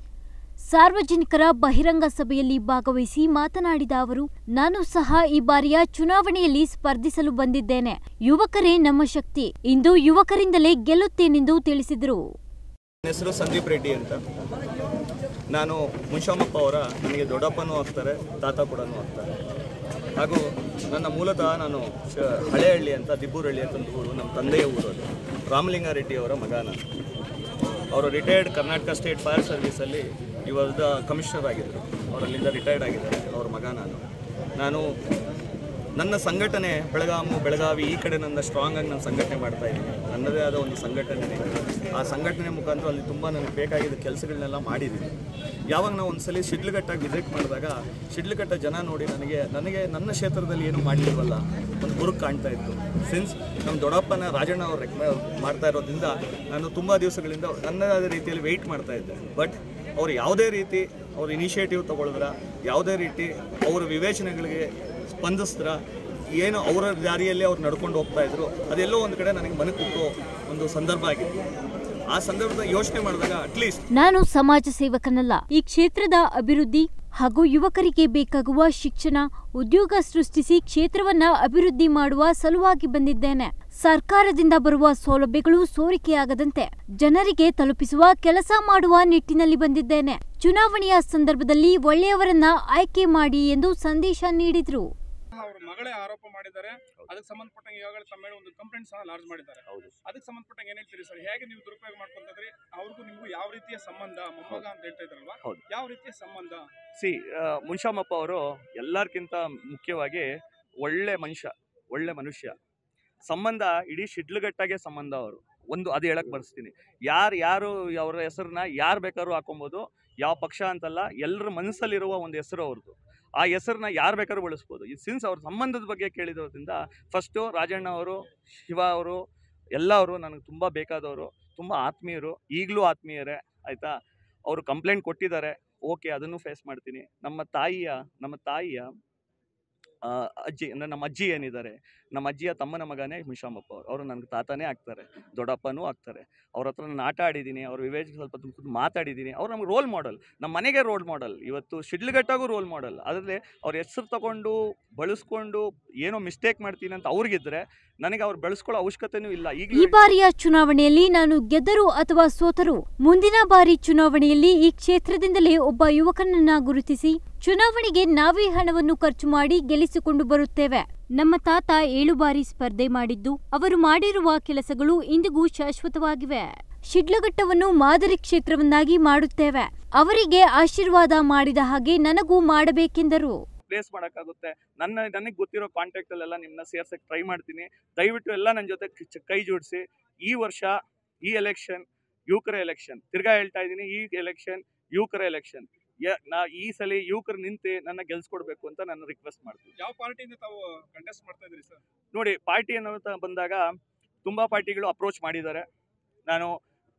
ಸಾರ್ವಜನಿಕರ ಬಹಿರಂಗ ಸಭೆಯಲ್ಲಿ ಭಾಗವಹಿಸಿ ಮಾತನಾಡಿದ ಅವರು ನಾನು ಸಹ ಈ ಬಾರಿಯ ಚುನಾವಣೆಯಲ್ಲಿ ಸ್ಪರ್ಧಿಸಲು ಬಂದಿದ್ದೇನೆ ಯುವಕರೇ ನಮ್ಮ ಶಕ್ತಿ ಇಂದು ಯುವಕರಿಂದಲೇ ಗೆಲ್ಲುತ್ತೇನೆಂದು ತಿಳಿಸಿದರು ನನ್ನ ಹೆಸರು ಸಂದೀಪ್ ರೆಡ್ಡಿ ಅಂತ ನಾನು ಮುನ್ಶಾಮಪ್ಪ ಅವರ ನನಗೆ ದೊಡ್ಡಪ್ಪನೂ ಆಗ್ತಾರೆ ತಾತ ಕೂಡ ಆಗ್ತಾರೆ ಹಾಗೂ ನನ್ನ ಮೂಲತಃ ನಾನು ಶ ಹಳೆಹಳ್ಳಿ ಅಂತ ದಿಬ್ಬೂರಹಳ್ಳಿ ಅಂತ ಒಂದು ಊರು ನಮ್ಮ ತಂದೆಯ ಊರು ಅದು ರಾಮಲಿಂಗಾರೆಡ್ಡಿ ಅವರ ಮಗ ನಾನು ಅವರು ರಿಟೈರ್ಡ್ ಕರ್ನಾಟಕ ಸ್ಟೇಟ್ ಫೈರ್ ಸರ್ವಿಸಲ್ಲಿ ಇವಾಗ ಕಮಿಷನರ್ ಆಗಿದ್ದರು ಅವರಲ್ಲಿಂದ ರಿಟೈರ್ಡ್ ಆಗಿದ್ದಾರೆ ಅವ್ರ ಮಗ ನಾನು ನಾನು ನನ್ನ ಸಂಘಟನೆ ಬೆಳಗಾಮು ಬೆಳಗಾವಿ ಈ ಕಡೆ ನನ್ನ ಸ್ಟ್ರಾಂಗ್ ಆಗಿ ನಾನು ಸಂಘಟನೆ ಮಾಡ್ತಾ ಇದ್ದೀನಿ ನನ್ನದೇ ಆದ ಒಂದು ಸಂಘಟನೆ ಇದೆ. ಆ ಸಂಘಟನೆ ಮುಖಾಂತರ ಅಲ್ಲಿ ತುಂಬ ನನಗೆ ಬೇಕಾಗಿದ್ದ ಕೆಲಸಗಳನ್ನೆಲ್ಲ ಮಾಡಿದ್ದೀನಿ ಯಾವಾಗ ನಾವು ಒಂದ್ಸಲಿ ಶಿಡ್ಲಘಟ್ಟಾಗಿ ವಿಸಿಟ್ ಮಾಡಿದಾಗ ಶಿಡ್ಲಘಟ್ಟ ಜನ ನೋಡಿ ನನಗೆ ನನಗೆ ನನ್ನ ಕ್ಷೇತ್ರದಲ್ಲಿ ಏನು ಮಾಡಲಿಲ್ವಲ್ಲ ಒಂದು ಗುರುಕು ಕಾಣ್ತಾ ಇತ್ತು ಸಿನ್ಸ್ ನಮ್ಮ ದೊಡ್ಡಪ್ಪನ ರಾಜಣ್ಣ ಅವ್ರು ರೆಕಮೆ ಮಾಡ್ತಾ ಇರೋದ್ರಿಂದ ನಾನು ತುಂಬ ದಿವಸಗಳಿಂದ ನನ್ನದಾದ ರೀತಿಯಲ್ಲಿ ವೆಯ್ಟ್ ಮಾಡ್ತಾ ಇದ್ದೆ ಬಟ್ ಅವ್ರು ಯಾವುದೇ ರೀತಿ ಅವ್ರು ಇನಿಷಿಯೇಟಿವ್ ತಗೊಳಿದ್ರ ಯಾವುದೇ ರೀತಿ ಅವರ ವಿವೇಚನೆಗಳಿಗೆ ಸ್ಪಂದಿಸಿದ್ರ ಏನು ಅವರ ದಾರಿಯಲ್ಲಿ ಅವ್ರು ನಡ್ಕೊಂಡು ಹೋಗ್ತಾ ಇದ್ರು ಅದೆಲ್ಲೋ ಒಂದು ಕಡೆ ನನಗೆ ಮನೆ ಕುಕ್ಕೋ ಒಂದು ಸಂದರ್ಭ ಆಗಿತ್ತು ಆ ಸಂದರ್ಭದ ಯೋಚನೆ ಮಾಡಿದಾಗ ಅಟ್ಲೀಸ್ಟ್ ನಾನು ಸಮಾಜ ಸೇವಕನಲ್ಲ ಈ ಕ್ಷೇತ್ರದ ಅಭಿವೃದ್ಧಿ ಹಾಗೂ ಯುವಕರಿಗೆ ಬೇಕಾಗುವ ಶಿಕ್ಷಣ ಉದ್ಯೋಗ ಸೃಷ್ಟಿಸಿ ಕ್ಷೇತ್ರವನ್ನ ಅಭಿವೃದ್ಧಿ ಮಾಡುವ ಸಲುವಾಗಿ ಬಂದಿದ್ದೇನೆ ಸರ್ಕಾರದಿಂದ ಬರುವ ಸೌಲಭ್ಯಗಳು ಸೋರಿಕೆಯಾಗದಂತೆ ಜನರಿಗೆ ತಲುಪಿಸುವ ಕೆಲಸ ಮಾಡುವ ನಿಟ್ಟಿನಲ್ಲಿ ಬಂದಿದ್ದೇನೆ ಚುನಾವಣೆಯ ಸಂದರ್ಭದಲ್ಲಿ ಒಳ್ಳೆಯವರನ್ನ ಆಯ್ಕೆ ಮಾಡಿ ಎಂದು ಸಂದೇಶ ನೀಡಿದ್ರು ಅವ್ರ ಮಗಳೇ ಆರೋಪ ಮಾಡಿದ್ದಾರೆ ಅದಕ್ಕೆ ಸಂಬಂಧಪಟ್ಟಂಗೆ ಈಗಾಗಲೇ ತಮ್ಮ ಮೇಲೆ ಒಂದು ಕಂಪ್ಲೇಂಟ್ ಸಹ ಲಾರ್ಜ್ ಮಾಡಿದ್ದಾರೆ ಹೌದು. ಅದಕ್ಕೆ ಸಂಬಂಧಪಟ್ಟಂಗೆ ಏನ್ ಹೇಳ್ತೀರಿ ಸರ್ ಹೇಗೆ ನೀವು ದುರುಪಯೋಗ ಮಾಡ್ಕೊಂತಿದ್ರಿ ಅವ್ರಿಗೂ ನಿಮಗೂ ಯಾವ ರೀತಿಯ ಸಂಬಂಧ ಮೊಮ್ಮಗ ಅಂತ ಹೇಳ್ತಾ ಇದ್ರಲ್ವಾ ಹೌದು. ಯಾವ ರೀತಿಯ ಸಂಬಂಧ ಸಿ ಮುನ್ಶಾಮಪ್ಪ ಅವರು ಎಲ್ಲರಿಗಿಂತ ಮುಖ್ಯವಾಗಿ ಒಳ್ಳೆ ಮನುಷ್ಯ ಒಳ್ಳೆ ಮನುಷ್ಯ ಸಂಬಂಧ ಇಡೀ ಶಿಡ್ಲಘಟ್ಟಾಗೆ ಸಂಬಂಧ ಅವರು ಒಂದು ಅದು ಹೇಳಕ್ ಬರ್ಸ್ತೀನಿ ಯಾರು ಯಾರು ಅವರ ಹೆಸರನ್ನ ಯಾರು ಬೇಕಾದ್ರೂ ಹಾಕೊಬೋದು ಯಾವ ಪಕ್ಷ ಅಂತಲ್ಲ ಎಲ್ಲರ ಮನಸ್ಸಲ್ಲಿರುವ ಒಂದು ಹೆಸರು ಅವ್ರದ್ದು ಆ ಹೆಸರನ್ನ ಯಾರು ಬೇಕಾದ್ರೂ ಬಳಸ್ಬೋದು ಈ ಸಿನ್ಸ್ ಅವ್ರ ಸಂಬಂಧದ ಬಗ್ಗೆ ಕೇಳಿದ್ರಿಂದ ಫಸ್ಟು ರಾಜಣ್ಣ ಅವರು ಶಿವ ಅವರು ಎಲ್ಲ ಅವರು ನನಗೆ ತುಂಬ ಬೇಕಾದವರು ತುಂಬ ಆತ್ಮೀಯರು ಈಗಲೂ ಆತ್ಮೀಯರೇ ಆಯಿತಾ ಅವರು ಕಂಪ್ಲೇಂಟ್ ಕೊಟ್ಟಿದ್ದಾರೆ ಓಕೆ ಅದನ್ನು ಫೇಸ್ ಮಾಡ್ತೀನಿ ನಮ್ಮ ತಾಯಿಯ ನಮ್ಮ ತಾಯಿಯ ಆ, ಅಜ್ಜಿ ಅಂದರೆ ನಮ್ಮ ಅಜ್ಜಿ ಏನಿದ್ದಾರೆ ನಮ್ಮ ಅಜ್ಜಿಯ ತಮ್ಮನ ಮಗನೇ ಮುಷಾಮಪ್ಪ ಅವರು ಅವರು ನನಗೆ ತಾತನೇ ಆಗ್ತಾರೆ ದೊಡ್ಡಪ್ಪನೂ ಆಗ್ತಾರೆ ಅವ್ರ ಹತ್ರ ನಾನು ಆಟ ಆಡಿದ್ದೀನಿ ಅವ್ರ ವಿವೇಚ ಸ್ವಲ್ಪ ತುಂಬ ಕೂತು ಮಾತಾಡಿದ್ದೀನಿ ಅವ್ರು ನಮ್ಗೆ ರೋಲ್ ಮಾಡೆಲ್ ನಮ್ಮ ಮನೆಗೆ ರೋಲ್ ಮಾಡೆಲ್ ಇವತ್ತು ಶಿಡ್ಲಘಟ್ಟಾಗೂ ರೋಲ್ ಮಾಡೆಲ್ ಅದರಲ್ಲಿ ಅವ್ರ ಹೆಸರು ತಗೊಂಡು ಬಳಸ್ಕೊಂಡು ಏನೋ ಮಿಸ್ಟೇಕ್ ಮಾಡ್ತೀನಿ ಅಂತ ಅವ್ರಿಗಿದ್ರೆ ನನಗೆ ಅವ್ರು ಬೆಳೆಸ್ಕೊಳ್ಳೋ ಅವಶ್ಯಕತೆನೂ ಇಲ್ಲ ಈ ಈಗಲೂ ಬಾರಿಯ ಚುನಾವಣೆಯಲ್ಲಿ ನಾನು ಗೆದ್ದರು ಅಥವಾ ಸೋತರು ಮುಂದಿನ ಬಾರಿ ಚುನಾವಣೆಯಲ್ಲಿ ಈ ಕ್ಷೇತ್ರದಿಂದಲೇ ಒಬ್ಬ ಯುವಕನನ್ನ ಗುರುತಿಸಿ ಚುನಾವಣೆಗೆ ನಾವೇ ಹಣವನ್ನು ಖರ್ಚು ಮಾಡಿ ಗೆಲ್ಲಿಸಿಕೊಂಡು ಬರುತ್ತೇವೆ ನಮ್ಮ ತಾತ ಏಳು ಬಾರಿ ಸ್ಪರ್ಧೆ ಮಾಡಿದ್ದು ಅವರು ಮಾಡಿರುವ ಕೆಲಸಗಳು ಇಂದಿಗೂ ಶಾಶ್ವತವಾಗಿವೆ ಶಿಡ್ಲಘಟ್ಟವನ್ನು ಮಾದರಿ ಕ್ಷೇತ್ರವನ್ನಾಗಿ ಮಾಡುತ್ತೇವೆ ಅವರಿಗೆ ಆಶೀರ್ವಾದ ಮಾಡಿದ ಹಾಗೆ ನನಗೂ ಮಾಡಬೇಕೆಂದರು ಪ್ಲೇಸ್ ಮಾಡೋಕ್ಕಾಗುತ್ತೆ ನನ್ನ ನನಗೆ ಗೊತ್ತಿರೋ ಕಾಂಟ್ಯಾಕ್ಟಲ್ಲೆಲ್ಲ ನಿಮ್ಮನ್ನ ಸೇರ್ಸಕ್ಕೆ ಟ್ರೈ ಮಾಡ್ತೀನಿ ದಯವಿಟ್ಟು ಎಲ್ಲ ನನ್ನ ಜೊತೆ ಕ- ಕೈ ಜೋಡಿಸಿ ಈ ವರ್ಷ ಈ ಎಲೆಕ್ಷನ್ ಯುವಕರ ಎಲೆಕ್ಷನ್ ತಿರ್ಗಾ ಹೇಳ್ತಾ ಇದ್ದೀನಿ ಈ ಎಲೆಕ್ಷನ್ ಯುವಕರ ಎಲೆಕ್ಷನ್ ನಾ ಈ ಸಲ ಯುವಕರು ನಿಂತು ನನ್ನ ಗೆಲ್ಸ್ಕೊಡ್ಬೇಕು ಅಂತ ನಾನು ರಿಕ್ವೆಸ್ಟ್ ಮಾಡ್ತೀನಿ ಯಾವ ಪಾರ್ಟಿಯಿಂದ ತಾವು ಕಂಟೆಸ್ಟ್ ಮಾಡ್ತಾ ಇದ್ರಿ ಸರ್ ನೋಡಿ ಪಾರ್ಟಿ ಅನ್ನೋ ಬಂದಾಗ ತುಂಬ ಪಾರ್ಟಿಗಳು ಅಪ್ರೋಚ್ ಮಾಡಿದ್ದಾರೆ ನಾನು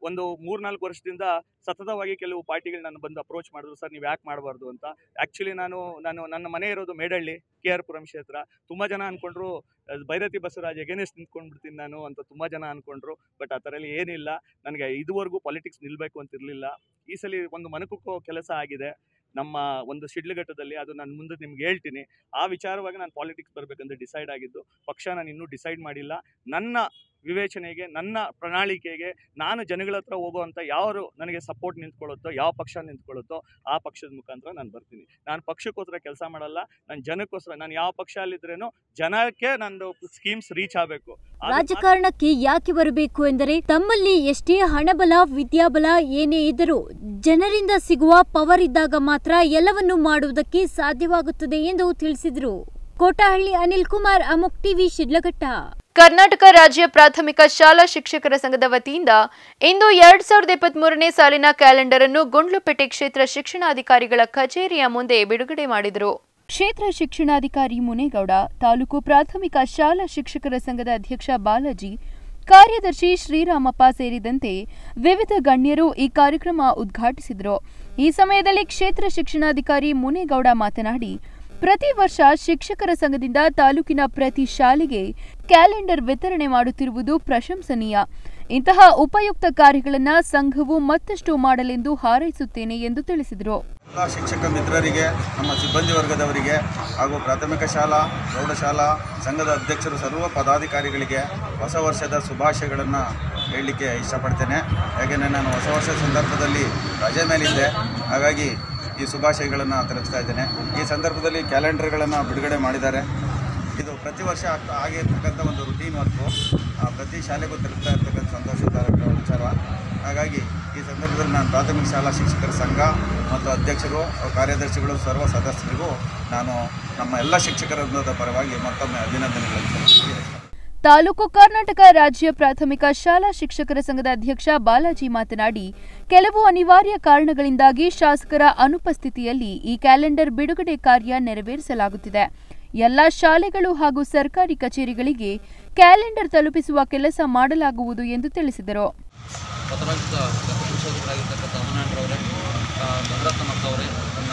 ಒಂದು ಮೂರ್ನಾಲ್ಕು ವರ್ಷದಿಂದ ಸತತವಾಗಿ ಕೆಲವು ಪಾರ್ಟಿಗಳು ನಾನು ಬಂದು ಅಪ್ರೋಚ್ ಮಾಡಿದ್ರು ಸರ್ ನೀವು ಯಾಕೆ ಮಾಡಬಾರ್ದು ಅಂತ ಆ್ಯಕ್ಚುಲಿ ನಾನು ನಾನು ನನ್ನ ಮನೆ ಇರೋದು ಮೇಡಳ್ಳಿ ಕೆ ಆರ್ ಪುರಂ ಕ್ಷೇತ್ರ ತುಂಬ ಜನ ಅಂದ್ಕೊಂಡ್ರು ಅಹ್, ಭೈರತಿ ಬಸವರಾಜ್ ಎಗೇನೆಸ್ಟ್ ನಿಂತ್ಕೊಂಡ್ಬಿಡ್ತೀನಿ ನಾನು ಅಂತ ತುಂಬ ಜನ ಅಂದ್ಕೊಂಡ್ರು ಬಟ್ ಆ ಥರ ಎಲ್ಲ ಏನಿಲ್ಲ ನನಗೆ ಇದುವರೆಗೂ ಪಾಲಿಟಿಕ್ಸ್ ನಿಲ್ಲಬೇಕು ಅಂತ ಇರಲಿಲ್ಲ ಈ ಸಲ ಒಂದು ಮನಕುಕ್ಕೋ ಕೆಲಸ ಆಗಿದೆ ನಮ್ಮ ಒಂದು ಶಿಡ್ಲಘಟ್ಟದಲ್ಲಿ ಅದು ನಾನು ಮುಂದೆ ನಿಮ್ಗೆ ಹೇಳ್ತೀನಿ ಆ ವಿಚಾರವಾಗಿ ನಾನು ಪಾಲಿಟಿಕ್ಸ್ ಬರಬೇಕಂತ ಡಿಸೈಡ್ ಆಗಿದ್ದು ಪಕ್ಷ ನಾನು ಇನ್ನೂ ಡಿಸೈಡ್ ಮಾಡಿಲ್ಲ ನನ್ನ ವಿವೇಚನೆಗೆ ನನ್ನ ಪ್ರಣಾಳಿಕೆಗೆ ನಾನು ಜನಗಳ ಹತ್ರ ಹೋಗುವಂಥ ಯಾರು ನನಗೆ ಸಪೋರ್ಟ್ ನಿಂತ್ಕೊಳ್ಳುತ್ತೋ ಯಾವ ಪಕ್ಷ ನಿಂತ್ಕೊಳ್ಳುತ್ತೋ ಆ ಪಕ್ಷದ ಮುಖಾಂತರ ನಾನು ಬರ್ತೀನಿ ನಾನು ಪಕ್ಷಕ್ಕೋಸ್ಕರ ಕೆಲಸ ಮಾಡಲ್ಲ ನಾನು ಜನಕ್ಕೋಸ್ಕರ ನಾನು ಯಾವ ಪಕ್ಷ ಅಲ್ಲಿದ್ರೇನು ಜನಕ್ಕೆ ನಂದು ಸ್ಕೀಮ್ಸ್ ರೀಚ್ ಆಗಬೇಕು ರಾಜಕಾರಣಕ್ಕೆ ಯಾಕೆ ಬರಬೇಕು ಎಂದರೆ ತಮ್ಮಲ್ಲಿ ಎಷ್ಟೇ ಹಣಬಲ ವಿದ್ಯಾಬಲ ಏನೇ ಇದ್ದರೂ ಜನರಿಂದ ಸಿಗುವ ಪವರ್ ಇದ್ದಾಗ ಮಾತ್ರ ಎಲ್ಲವನ್ನೂ ಮಾಡುವುದಕ್ಕೆ ಸಾಧ್ಯವಾಗುತ್ತದೆ ಎಂದು ತಿಳಿಸಿದರು ಕೋಟಹಳ್ಳಿ ಅನಿಲ್ ಕುಮಾರ್ ಅಮುಕ್ ಟಿವಿ ಶಿಡ್ಲಘಟ್ಟ ಕರ್ನಾಟಕ ರಾಜ್ಯ ಪ್ರಾಥಮಿಕ ಶಾಲಾ ಶಿಕ್ಷಕರ ಸಂಘದ ವತಿಯಿಂದ ಇಂದು ಎರಡ್ ಸಾವಿರದ ಇಪ್ಪತ್ತ್ ಮೂರನೇ ಸಾಲಿನ ಕ್ಯಾಲೆಂಡರ್ ಅನ್ನು ಗುಂಡ್ಲುಪೇಟೆ ಕ್ಷೇತ್ರ ಶಿಕ್ಷಣಾಧಿಕಾರಿಗಳ ಕಚೇರಿಯ ಮುಂದೆ ಬಿಡುಗಡೆ ಮಾಡಿದರು ಕ್ಷೇತ್ರ ಶಿಕ್ಷಣಾಧಿಕಾರಿ ಮುನೇಗೌಡ ತಾಲೂಕು ಪ್ರಾಥಮಿಕ ಶಾಲಾ ಶಿಕ್ಷಕರ ಸಂಘದ ಅಧ್ಯಕ್ಷ ಬಾಲಾಜಿ ಕಾರ್ಯದರ್ಶಿ ಶ್ರೀರಾಮಪ್ಪ ಸೇರಿದಂತೆ ವಿವಿಧ ಗಣ್ಯರು ಈ ಕಾರ್ಯಕ್ರಮ ಉದ್ಘಾಟಿಸಿದರು ಈ ಸಮಯದಲ್ಲಿ ಕ್ಷೇತ್ರ ಶಿಕ್ಷಣಾಧಿಕಾರಿ ಮುನೇಗೌಡ ಮಾತನಾಡಿ ಪ್ರತಿ ವರ್ಷ ಶಿಕ್ಷಕರ ಸಂಘದಿಂದ ತಾಲೂಕಿನ ಪ್ರತಿ ಶಾಲೆಗೆ ಕ್ಯಾಲೆಂಡರ್ ವಿತರಣೆ ಮಾಡುತ್ತಿರುವುದು ಪ್ರಶಂಸನೀಯ ಇಂತಹ ಉಪಯುಕ್ತ ಕಾರ್ಯಗಳನ್ನು ಸಂಘವು ಮತ್ತಷ್ಟು ಮಾಡಲೆಂದು ಹಾರೈಸುತ್ತೇನೆ ಎಂದು ತಿಳಿಸಿದರು ಎಲ್ಲ ಶಿಕ್ಷಕ ಮಿತ್ರರಿಗೆ ನಮ್ಮ ಸಿಬ್ಬಂದಿ ವರ್ಗದವರಿಗೆ ಹಾಗೂ ಪ್ರಾಥಮಿಕ ಶಾಲಾ ಪ್ರೌಢಶಾಲಾ ಸಂಘದ ಅಧ್ಯಕ್ಷರು ಸರ್ವ ಪದಾಧಿಕಾರಿಗಳಿಗೆ ಹೊಸ ವರ್ಷದ ಶುಭಾಶಯಗಳನ್ನು ಹೇಳಲಿಕ್ಕೆ ಇಷ್ಟಪಡ್ತೇನೆ ಯಾಕೆಂದರೆ ನಾನು ಹೊಸ ವರ್ಷದ ಸಂದರ್ಭದಲ್ಲಿ ರಜೆ ಮೇಲಿದ್ದೆ ಹಾಗಾಗಿ ಈ ಶುಭಾಶಯಗಳನ್ನು ತಲುಪಿಸ್ತಾ ಇದ್ದೇನೆ ಈ ಸಂದರ್ಭದಲ್ಲಿ ಕ್ಯಾಲೆಂಡರ್ಗಳನ್ನು ಬಿಡುಗಡೆ ಮಾಡಿದ್ದಾರೆ ಇದು ಪ್ರತಿ ವರ್ಷ ಆಗ್ತಾ ಹಾಗೆ ಇರ್ತಕ್ಕಂಥ ಒಂದು ರುಟೀನ್ ವರ್ಕು ಆ, ಪ್ರತಿ ಶಾಲೆಗೂ ತಲುಪ್ತಾ ಇರ್ತಕ್ಕಂಥ ಸಂತೋಷದಾಯಕ ವಿಚಾರ ಹಾಗಾಗಿ ಈ ಸಂದರ್ಭದಲ್ಲಿ ನಾನು ಪ್ರಾಥಮಿಕ ಶಾಲಾ ಶಿಕ್ಷಕರ ಸಂಘ ಮತ್ತು ಅಧ್ಯಕ್ಷರು ಕಾರ್ಯದರ್ಶಿಗಳು ಸರ್ವ ಸದಸ್ಯರಿಗೂ ನಾನು ನಮ್ಮ ಎಲ್ಲ ಶಿಕ್ಷಕರ ವೃಂದದ ಪರವಾಗಿ ಮತ್ತೊಮ್ಮೆ ಅಭಿನಂದನೆಗಳನ್ನು ಸಲ್ಲಿಸುತ್ತೇನೆ ತಾಲೂಕು ಕರ್ನಾಟಕ ರಾಜ್ಯ ಪ್ರಾಥಮಿಕ ಶಾಲಾ ಶಿಕ್ಷಕರ ಸಂಘದ ಅಧ್ಯಕ್ಷ ಬಾಲಾಜಿ ಮಾತನಾಡಿ ಕೆಲವು ಅನಿವಾರ್ಯ ಕಾರಣಗಳಿಂದಾಗಿ ಶಾಸಕರ ಅನುಪಸ್ಥಿತಿಯಲ್ಲಿ ಈ ಕ್ಯಾಲೆಂಡರ್ ಬಿಡುಗಡೆ ಕಾರ್ಯ ನೆರವೇರಿಸಲಾಗುತ್ತಿದೆ ಎಲ್ಲ ಶಾಲೆಗಳು ಹಾಗೂ ಸರ್ಕಾರಿ ಕಚೇರಿಗಳಿಗೆ ಕ್ಯಾಲೆಂಡರ್ ತಲುಪಿಸುವ ಕೆಲಸ ಮಾಡಲಾಗುವುದು ಎಂದು ತಿಳಿಸಿದರು ಪತ್ರಕರ್ತ ಸಂಶೋಧಕರಾಗಿರ್ತಕ್ಕಂಥ ಅಮನಾಂಡ್ರವರೇ ಗಂಗರತ್ನಮ್ಮಕ್ಕವರೇ ನನ್ನ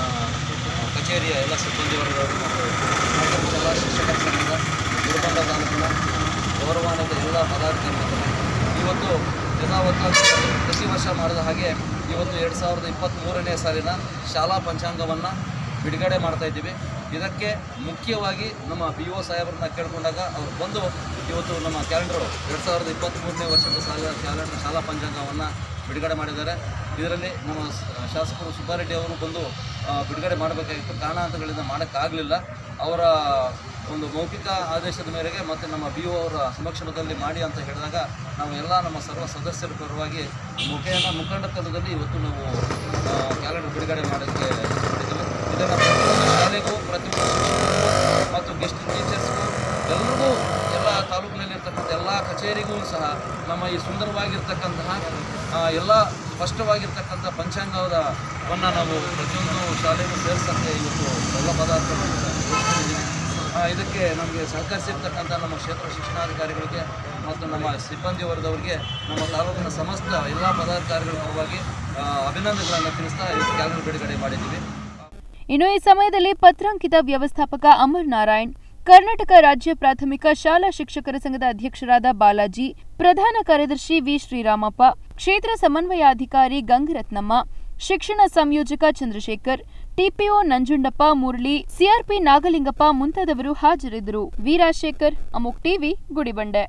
ಕಚೇರಿಯ ಎಲ್ಲ ಸಿಬ್ಬಂದಿ ವರ್ಗದವರು ಮತ್ತು ಪ್ರಾಥಮಿಕ ಶಾಲಾ ಶಿಕ್ಷಕರ ಸಂಘದ ಗುರುಬಂಡ ತಾಲೂಕಿನ ಗೌರವಾನ್ವಿತ ಎಲ್ಲ ಪದಾಧಿಕಾರಿಗಳು ಇವತ್ತು ಯಥಾವತ್ತಾಗಿ ಪ್ರತಿ ವರ್ಷ ಮಾಡಿದ ಹಾಗೆ ಇವತ್ತು ಎರಡು ಸಾವಿರದ ಇಪ್ಪತ್ತ್ಮೂರನೇ ಸಾಲಿನ ಶಾಲಾ ಪಂಚಾಂಗವನ್ನು ಬಿಡುಗಡೆ ಮಾಡ್ತಾ ಇದ್ದೀವಿ ಇದಕ್ಕೆ ಮುಖ್ಯವಾಗಿ ನಮ್ಮ ಬಿ ಒ ಸಾಹೇಬರನ್ನ ಕೇಳ್ಕೊಂಡಾಗ ಅವ್ರು ಬಂದು ಇವತ್ತು ನಮ್ಮ ಕ್ಯಾಲೆಂಡರು ಎರಡು ಸಾವಿರದ ಇಪ್ಪತ್ತ್ಮೂರನೇ ವರ್ಷದ ಸಾಲ ಕ್ಯಾಲೆಂಡರ್ ಶಾಲಾ ಪಂಚಾಂಗವನ್ನು ಬಿಡುಗಡೆ ಮಾಡಿದ್ದಾರೆ ಇದರಲ್ಲಿ ನಮ್ಮ ಸ- ಶಾಸಕರು ಸುಬ್ಬಾರೆಡ್ಡಿ ಅವರು ಬಂದು ಆ, ಬಿಡುಗಡೆ ಮಾಡಬೇಕಾಗಿತ್ತು ಕಾರಣಾಂತರಗಳಿಂದ ಮಾಡೋಕ್ಕಾಗಲಿಲ್ಲ ಅವರ ಒಂದು ಮೌಖಿಕ ಆದೇಶದ ಮೇರೆಗೆ ಮತ್ತು ನಮ್ಮ ಬಿ ಒ ಅವರ ಸಮಕ್ಷಮದಲ್ಲಿ ಮಾಡಿ ಅಂತ ಹೇಳಿದಾಗ ನಾವು ಎಲ್ಲ ನಮ್ಮ ಸರ್ವ ಸದಸ್ಯರ ಪರವಾಗಿ ಮುಖೇನ ಮುಖಂಡತ್ವದಲ್ಲಿ ಇವತ್ತು ನಾವು ಕ್ಯಾಲೆಂಡರ್ ಬಿಡುಗಡೆ ಮಾಡೋಕ್ಕೆ ಮಾಡಿದ್ದೀವಿ ಇದನ್ನು ಪ್ರತಿಯೊಂದು ಶಾಲೆಗೂ ಪ್ರತಿಯೊಂದು ಶಿಕ್ಷಕರಿಗೂ ಮತ್ತು ಗೆಸ್ಟ್ ಟೀಚರ್ಸ್ಗೂ ಎಲ್ರಿಗೂ ಎಲ್ಲ ತಾಲೂಕಿನಲ್ಲಿರ್ತಕ್ಕಂಥ ಎಲ್ಲ ಕಚೇರಿಗೂ ಸಹ ನಮ್ಮ ಈ ಸುಂದರವಾಗಿರ್ತಕ್ಕಂತಹ ಆ, ಎಲ್ಲ ಸ್ಪಷ್ಟವಾಗಿರ್ತಕ್ಕಂಥ ಪಂಚಾಂಗವನ್ನು ನಾವು ಪ್ರತಿಯೊಂದು ಶಾಲೆಗೂ ಸೇರಿಸೋಕ್ಕೆ ಇವತ್ತು ಎಲ್ಲ ಪದಾರ್ಥಗಳು ಇದಕ್ಕೆ ನಮಗೆ ಸಹಕರಿಸಿರ್ತಕ್ಕಂಥ ನಮ್ಮ ಕ್ಷೇತ್ರ ಶಿಕ್ಷಣಾಧಿಕಾರಿಗಳಿಗೆ ಮತ್ತು ನಮ್ಮ ಸಿಬ್ಬಂದಿ ವರ್ಗದವರಿಗೆ ನಮ್ಮ ತಾಲೂಕಿನ ಸಮಸ್ತ ಎಲ್ಲ ಪದಾಧಿಕಾರಿಗಳ ಪರವಾಗಿ ಆ, ಅಭಿನಂದನೆಗಳನ್ನು ತಿಳಿಸ್ತಾ ಇವತ್ತು ಕ್ಯಾಲೆಂಡರ್ ಬಿಡುಗಡೆ ಮಾಡಿದ್ದೀವಿ ಇನ್ನು ಈ ಸಮಯದಲ್ಲಿ ಪತ್ರಾಂಕಿತ ವ್ಯವಸ್ಥಾಪಕ ಅಮರ್ ನಾರಾಯಣ್ ಕರ್ನಾಟಕ ರಾಜ್ಯ ಪ್ರಾಥಮಿಕ ಶಾಲಾ ಶಿಕ್ಷಕರ ಸಂಘದ ಅಧ್ಯಕ್ಷರಾದ ಬಾಲಾಜಿ ಪ್ರಧಾನ ಕಾರ್ಯದರ್ಶಿ ವಿ ಶ್ರೀರಾಮಪ್ಪ ಕ್ಷೇತ್ರ ಸಮನ್ವಯಾಧಿಕಾರಿ ಗಂಗರತ್ನಮ್ಮ ಶಿಕ್ಷಣ ಸಂಯೋಜಕ ಚಂದ್ರಶೇಖರ್ ಟಿಪಿಒ ನಂಜುಂಡಪ್ಪ ಮುರಳಿ ಸಿಆರ್ಪಿ ನಾಗಲಿಂಗಪ್ಪ ಮುಂತಾದವರು ಹಾಜರಿದ್ದರು ವಿ ರಾಜಶೇಖರ್ ಅಮುಕ್ ಟಿವಿ ಗುಡಿಬಂಡೆ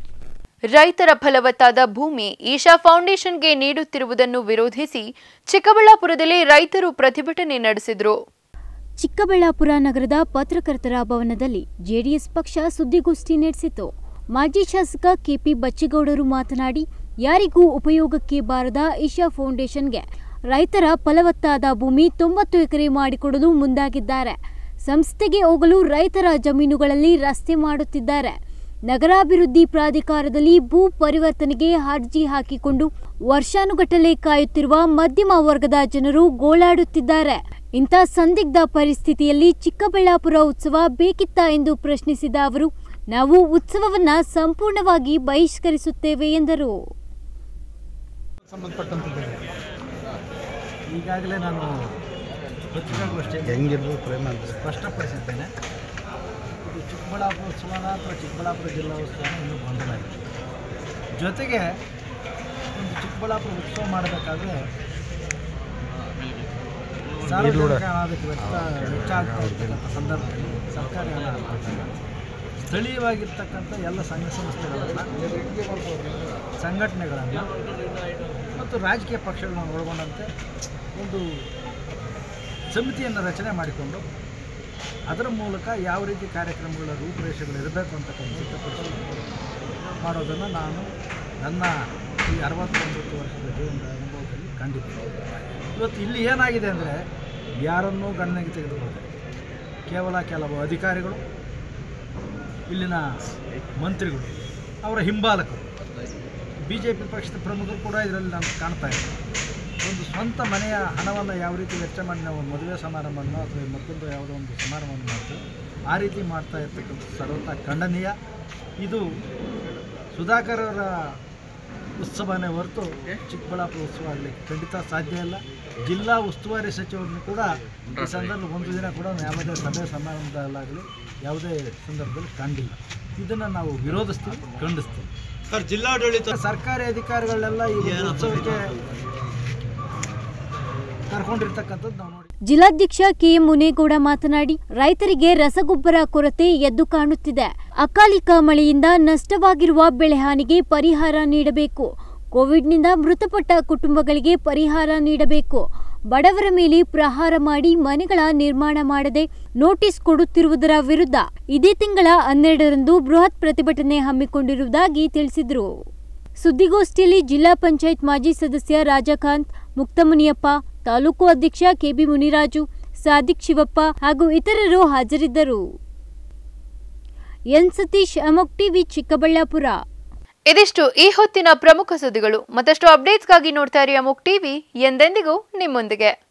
ರೈತರ ಫಲವತ್ತಾದ ಭೂಮಿ ಈಶಾ ಫೌಂಡೇಶನ್ಗೆ ನೀಡುತ್ತಿರುವುದನ್ನು ವಿರೋಧಿಸಿ ಚಿಕ್ಕಬಳ್ಳಾಪುರದಲ್ಲಿ ರೈತರು ಪ್ರತಿಭಟನೆ ನಡೆಸಿದರು ಚಿಕ್ಕಬಳ್ಳಾಪುರ ನಗರದ ಪತ್ರಕರ್ತರ ಭವನದಲ್ಲಿ ಜೆಡಿಎಸ್ ಪಕ್ಷ ಸುದ್ದಿಗೋಷ್ಠಿ ನಡೆಸಿತು ಮಾಜಿ ಶಾಸಕ ಕೆಪಿ ಬಚ್ಚೇಗೌಡರು ಮಾತನಾಡಿ ಯಾರಿಗೂ ಉಪಯೋಗಕ್ಕೆ ಬಾರದ ಇಶಾ ಫೌಂಡೇಶನ್ಗೆ ರೈತರ ಫಲವತ್ತಾದ ಭೂಮಿ ತೊಂಬತ್ತು ಎಕರೆ ಮಾಡಿಕೊಡಲು ಮುಂದಾಗಿದ್ದಾರೆ ಸಂಸ್ಥೆಗೆ ಹೋಗಲು ರೈತರ ಜಮೀನುಗಳಲ್ಲಿ ರಸ್ತೆ ಮಾಡುತ್ತಿದ್ದಾರೆ ನಗರಾಭಿವೃದ್ಧಿ ಪ್ರಾಧಿಕಾರದಲ್ಲಿ ಭೂ ಪರಿವರ್ತನೆಗೆ ಅರ್ಜಿ ಹಾಕಿಕೊಂಡು ವರ್ಷಾನುಗಟ್ಟಲೆ ಕಾಯುತ್ತಿರುವ ಮಧ್ಯಮ ವರ್ಗದ ಜನರು ಗೋಳಾಡುತ್ತಿದ್ದಾರೆ ಇಂಥ ಸಂದಿಗ್ಧ ಪರಿಸ್ಥಿತಿಯಲ್ಲಿ ಚಿಕ್ಕಬಳ್ಳಾಪುರ ಉತ್ಸವ ಬೇಕಿತ್ತಾ ಎಂದು ಪ್ರಶ್ನಿಸಿದ ಅವರು ನಾವು ಉತ್ಸವವನ್ನ ಸಂಪೂರ್ಣವಾಗಿ ಬಹಿಷ್ಕರಿಸುತ್ತೇವೆ ಎಂದರು ಸಂಬಂಧಪಟ್ಟಂಥದ್ದು ಈಗಾಗಲೇ ನಾನು ಪತ್ರಿಕಾಗೋಷ್ಠಿಯಲ್ಲಿ ಹೆಂಗಿರ್ಬೋದು ಪ್ರೇಮ ಅಂತ ಸ್ಪಷ್ಟಪಡಿಸಿದ್ದೇನೆ ಇದು ಚಿಕ್ಕಬಳ್ಳಾಪುರ ಉತ್ಸವನ ಅಥವಾ ಚಿಕ್ಕಬಳ್ಳಾಪುರ ಜಿಲ್ಲಾ ಉತ್ಸವನ ಇನ್ನೂ ಗೊಂದಲ ಇದೆ ಜೊತೆಗೆ ಒಂದು ಚಿಕ್ಕಬಳ್ಳಾಪುರ ಉತ್ಸವ ಮಾಡಬೇಕಾದ್ರೆ ಸಾರ್ವಜನಿಕ ಹಣದಕ್ಕೆ ವೆಚ್ಚ ವೆಚ್ಚ ಆಗ್ತಾ ಇರ್ತಕ್ಕಂಥ ಸಂದರ್ಭದಲ್ಲಿ ಸರ್ಕಾರಿ ಹಣ ಆಗ್ತಕ್ಕಂಥ ಸ್ಥಳೀಯವಾಗಿರ್ತಕ್ಕಂಥ ಎಲ್ಲ ಸಂಘ ಸಂಸ್ಥೆಗಳನ್ನು ಸಂಘಟನೆಗಳನ್ನು ಮತ್ತು ರಾಜಕೀಯ ಪಕ್ಷಗಳನ್ನು ಒಳಗೊಂಡಂತೆ ಒಂದು ಸಮಿತಿಯನ್ನು ರಚನೆ ಮಾಡಿಕೊಂಡು ಅದರ ಮೂಲಕ ಯಾವ ರೀತಿ ಕಾರ್ಯಕ್ರಮಗಳ ರೂಪುರೇಷೆಗಳು ಇರಬೇಕು ಅಂತಕ್ಕಂಥ ಸಿದ್ಧಪಡಿಸಿ ಮಾಡೋದನ್ನು ನಾನು ನನ್ನ ಈ ಅರವತ್ತೊಂಬತ್ತು ವರ್ಷದ ಜೀವನದ ಅನುಭವದಲ್ಲಿ ಕಂಡಿದ್ದೇನೆ ಇವತ್ತು ಇಲ್ಲಿ ಏನಾಗಿದೆ ಅಂದರೆ ಯಾರನ್ನೂ ಗಣನೆಗೆ ತೆಗೆದುಕೊಳ್ಳದೆ ಕೇವಲ ಕೆಲವು ಅಧಿಕಾರಿಗಳು ಇಲ್ಲಿನ ಮಂತ್ರಿಗಳು ಅವರ ಹಿಂಬಾಲಕರು ಬಿ ಜೆ ಪಿ ಪಕ್ಷದ ಪ್ರಮುಖರು ಕೂಡ ಇದರಲ್ಲಿ ನಾನು ಕಾಣ್ತಾ ಇದ್ದೀನಿ ಒಂದು ಸ್ವಂತ ಮನೆಯ ಹಣವನ್ನು ಯಾವ ರೀತಿ ವೆಚ್ಚ ಮಾಡಿ ನಾವು ಮದುವೆ ಸಮಾರಂಭವನ್ನು ಅಥವಾ ಮತ್ತೊಂದು ಯಾವುದೋ ಒಂದು ಸಮಾರಂಭವನ್ನು ಮಾಡ್ತೀವಿ ಆ ರೀತಿ ಮಾಡ್ತಾ ಇರ್ತಕ್ಕಂಥ ಸರ್ವತ ಖಂಡನೀಯ ಇದು ಸುಧಾಕರ್ ಅವರ ಉತ್ಸವನೇ ಹೊರತು ಚಿಕ್ಕಬಳ್ಳಾಪುರ ಉತ್ಸವ ಆಗಲಿಕ್ಕೆ ಖಂಡಿತ ಸಾಧ್ಯ ಇಲ್ಲ ಜಿಲ್ಲಾ ಉಸ್ತುವಾರಿ ಸಚಿವರನ್ನು ಕೂಡ ಈ ಸಂದರ್ಭ ಒಂದು ದಿನ ಕೂಡ ಯಾವುದೇ ಸಭೆ ಸಮಾರಂಭದಲ್ಲಾಗಲಿ ಯಾವುದೇ ಸಂದರ್ಭದಲ್ಲಿ ಕಂಡಿಲ್ಲ ಇದನ್ನು ನಾವು ವಿರೋಧಿಸ್ತೀವಿ ಖಂಡಿಸ್ತೀವಿ ಸರ್ ಜಿಲ್ಲಾಡಳಿತ ಸರ್ಕಾರಿ ಅಧಿಕಾರಿಗಳನ್ನೆಲ್ಲ ಈ ಒಂದು ಉತ್ಸವಕ್ಕೆ ಕರ್ಕೊಂಡಿರ್ತಕ್ಕಂಥದ್ದು ನಾವು ನೋಡಿ ಜಿಲ್ಲಾಧ್ಯಕ್ಷ ಕೆಎಂ ಮುನೇಗೌಡ ಮಾತನಾಡಿ ರೈತರಿಗೆ ರಸಗೊಬ್ಬರ ಕೊರತೆ ಎದ್ದು ಕಾಣುತ್ತಿದೆ ಅಕಾಲಿಕ ಮಳೆಯಿಂದ ನಷ್ಟವಾಗಿರುವ ಬೆಳೆಹಾನಿಗೆ ಪರಿಹಾರ ನೀಡಬೇಕು ಕೋವಿಡ್ನಿಂದ ಮೃತಪಟ್ಟ ಕುಟುಂಬಗಳಿಗೆ ಪರಿಹಾರ ನೀಡಬೇಕು ಬಡವರ ಮೇಲೆ ಪ್ರಹಾರ ಮಾಡಿ ಮನೆಗಳ ನಿರ್ಮಾಣ ಮಾಡದೆ ನೋಟಿಸ್ ಕೊಡುತ್ತಿರುವುದರ ವಿರುದ್ಧ ಇದೇ ತಿಂಗಳ ಹನ್ನೆರಡರಂದು ಬೃಹತ್ ಪ್ರತಿಭಟನೆ ಹಮ್ಮಿಕೊಂಡಿರುವುದಾಗಿ ತಿಳಿಸಿದರು ಸುದ್ದಿಗೋಷ್ಠಿಯಲ್ಲಿ ಜಿಲ್ಲಾ ಪಂಚಾಯತ್ ಮಾಜಿ ಸದಸ್ಯ ರಾಜಕಾಂತ್ ಮುಕ್ತಮುನಿಯಪ್ಪ ತಾಲೂಕು ಅಧ್ಯಕ್ಷ ಕೆಬಿ ಮುನಿರಾಜು ಸಾದಿಕ್ ಶಿವಪ್ಪ ಹಾಗೂ ಇತರರು ಹಾಜರಿದ್ದರು ಎನ್ ಸತೀಶ್ ಅಮೋಕ್ ಟಿವಿ ಚಿಕ್ಕಬಳ್ಳಾಪುರ ಇದಿಷ್ಟು ಈ ಹೊತ್ತಿನ ಪ್ರಮುಖ ಸುದ್ದಿಗಳು ಮತ್ತಷ್ಟು ಅಪ್ಡೇಟ್ಸ್ಗಾಗಿ ನೋಡ್ತಾ ಇರಿ ಅಮುಕ್ ಟಿವಿ ಎಂದೆಂದಿಗೂ ನಿಮ್ಮೊಂದಿಗೆ